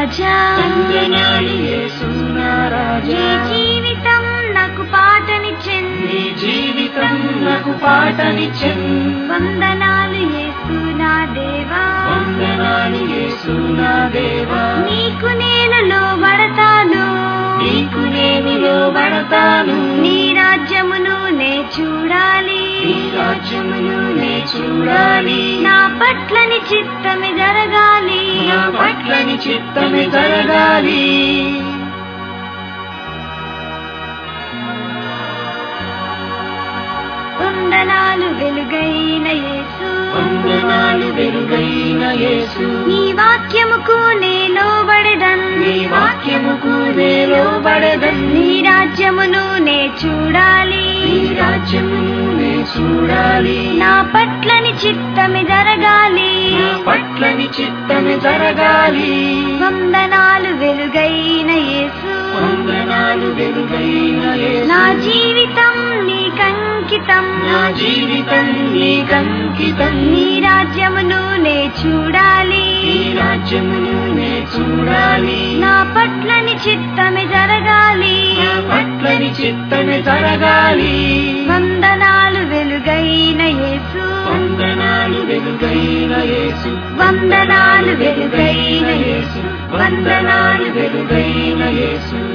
రాజా వందనాలు యేసు నా రాజా నీ జీవితం నాకు పాటనిచ్చెన్ నీ జీవితం నాకు పాటనిచ్చెన్ వందనాలు యేసు నా దేవా వందనాలు యేసు నా దేవా నీకు నేను లోబడతాను నీకు నేను లోబడతాను నీ రాజ్యమును నే చూడాలి నీ రాజ్యమును నే చూడాలి నా పట్లని చిత్తమి జరగాలి నా పట్లని చిత్తమే జరగాలి వందనాలు వెలుగైన యేసు వందనాలు వెలుగైన యేసు నీ వాక్యముకు నే లోబడెదన్ నీ వాక్యముకు నే లోబడెదన్ నీ రాజ్యమును నే చూడాలి నీ రాజ్యమును నే చూడాలి నా పట్లని చిత్తమి జరగాలి నా పట్లని చిత్తమే జరగాలి వందనాలు వెలుగైన యేసు వందనాలు వెలుగైన యేసు నా జీవితం నీకంకితం నా జీవితం నీకంకితం నీ రాజ్యమును నే చూడాలి నీ రాజ్యమును నే చూడాలి నా పట్లని చిత్తమి జరగాలి నా పట్లని చిత్తమే జరగాలి వందనాలు వెలుగైన యేసు వందనాలు వెలుగైన యేసు వందనాలు వెలుగైన యేసు వందనాలు వెలుగైన యేసు